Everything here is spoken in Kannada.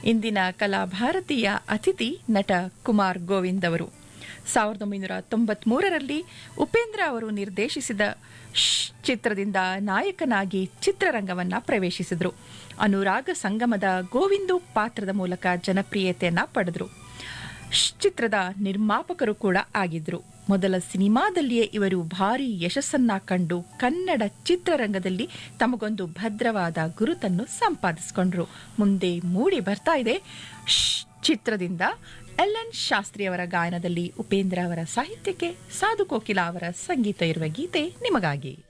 ಇಂದಿನ ಕಲಾಭಾರತೀಯ ಅತಿಥಿ ನಟ ಕುಮಾರ್ ಗೋವಿಂದ್ ಅವರು ಸಾವಿರದ ಒಂಬೈನೂರ ತೊಂಬತ್ಮೂರರಲ್ಲಿ ಉಪೇಂದ್ರ ಅವರು ನಿರ್ದೇಶಿಸಿದ ಶ್ ಚಿತ್ರದಿಂದ ನಾಯಕನಾಗಿ ಚಿತ್ರರಂಗವನ್ನ ಪ್ರವೇಶಿಸಿದರು ಅನುರಾಗ ಸಂಗಮದ ಗೋವಿಂದು ಪಾತ್ರದ ಮೂಲಕ ಜನಪ್ರಿಯತೆಯನ್ನ ಪಡೆದರು ಶ್ ಚಿತ್ರದ ನಿರ್ಮಾಪಕರು ಕೂಡ ಆಗಿದ್ರು ಮೊದಲ ಸಿನಿಮಾದಲ್ಲಿಯೇ ಇವರು ಭಾರಿ ಯಶಸ್ಸನ್ನ ಕಂಡು ಕನ್ನಡ ಚಿತ್ರರಂಗದಲ್ಲಿ ತಮಗೊಂದು ಭದ್ರವಾದ ಗುರುತನ್ನು ಸಂಪಾದಿಸಿಕೊಂಡ್ರು ಮುಂದೆ ಮೂಡಿ ಬರ್ತಾ ಇದೆ ಶ್ ಚಿತ್ರದಿಂದ ಎಲ್ ಎನ್ ಶಾಸ್ತ್ರಿ ಅವರ ಗಾಯನದಲ್ಲಿ ಉಪೇಂದ್ರ ಅವರ ಸಾಹಿತ್ಯಕ್ಕೆ ಸಾಧು ಕೋಕಿಲ ಅವರ ಸಂಗೀತ ಇರುವ ಗೀತೆ ನಿಮಗಾಗಿ